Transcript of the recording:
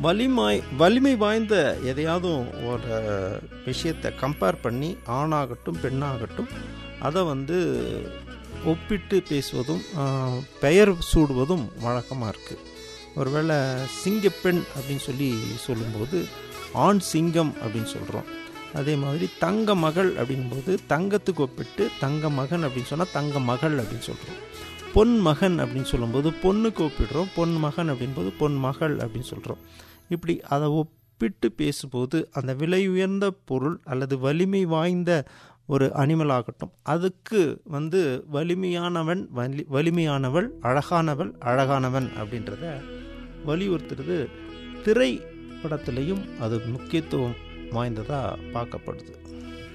வலிமாய் வலிமை வாய்ந்த எதையாவது ஒரு விஷயத்தை கம்பேர் பண்ணி ஆணாகட்டும் பெண்ணாகட்டும் அதை வந்து ஒப்பிட்டு பேசுவதும் ஆஹ், பெயர் சூடுவதும் வழக்கமாக இருக்குது ஒருவேளை சிங்கப்பெண் அப்படின்னு சொல்லி சொல்லும்போது ஆண் சிங்கம் அப்படின்னு சொல்கிறோம் அதே மாதிரி தங்க மகள் அப்படின்போது தங்கத்துக்கு ஒப்பிட்டு தங்க மகன் அப்படின்னு சொன்னால் தங்க மகள் அப்படின்னு சொல்கிறோம் பொன் மகன் அப்படின்னு சொல்லும்போது பொண்ணுக்கு ஒப்பிடுறோம் பொன் மகன் அப்படின்போது பொன் மகள் அப்படின்னு சொல்கிறோம் இப்படி அதை ஒப்பிட்டு பேசும்போது அந்த விலை உயர்ந்த பொருள் அல்லது வலிமை வாய்ந்த ஒரு அனிமல் ஆகட்டும் அதுக்கு வந்து வலிமையானவன் வலி வலிமையானவள் அழகானவள் அழகானவன் அப்படின்றத வலியுறுத்துறது திரைப்படத்திலையும் அது முக்கியத்துவம் வாய்ந்ததாக பார்க்கப்படுது